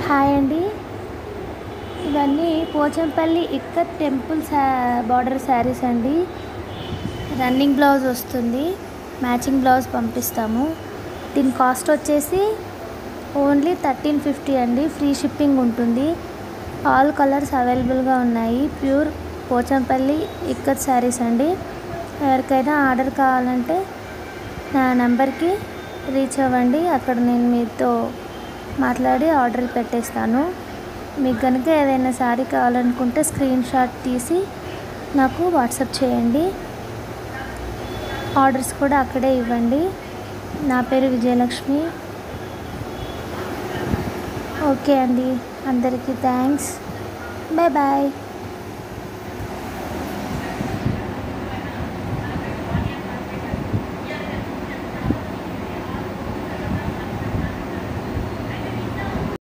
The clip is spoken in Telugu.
హాయ్ అండి ఇవన్నీ పోచంపల్లి ఇక్కత్ టెంపుల్ శా బార్డర్ శారీస్ అండి రన్నింగ్ బ్లౌజ్ వస్తుంది మ్యాచింగ్ బ్లౌజ్ పంపిస్తాము దీని కాస్ట్ వచ్చేసి ఓన్లీ థర్టీన్ ఫిఫ్టీ అండి ఫ్రీ షిప్పింగ్ ఉంటుంది ఆల్ కలర్స్ అవైలబుల్గా ఉన్నాయి ప్యూర్ పోచంపల్లి ఇక్కత్ శారీస్ అండి ఎవరికైనా ఆర్డర్ కావాలంటే నా నెంబర్కి రీచ్ అవ్వండి అక్కడ నేను మీతో మాట్లాడి ఆర్డర్ పెట్టేస్తాను మీకు కనుక ఏదైనా శారీ కావాలనుకుంటే స్క్రీన్ షాట్ తీసి నాకు వాట్సాప్ చేయండి ఆర్డర్స్ కూడా అక్కడే ఇవ్వండి నా పేరు విజయలక్ష్మి ఓకే అండి అందరికీ థ్యాంక్స్ బాయ్ బాయ్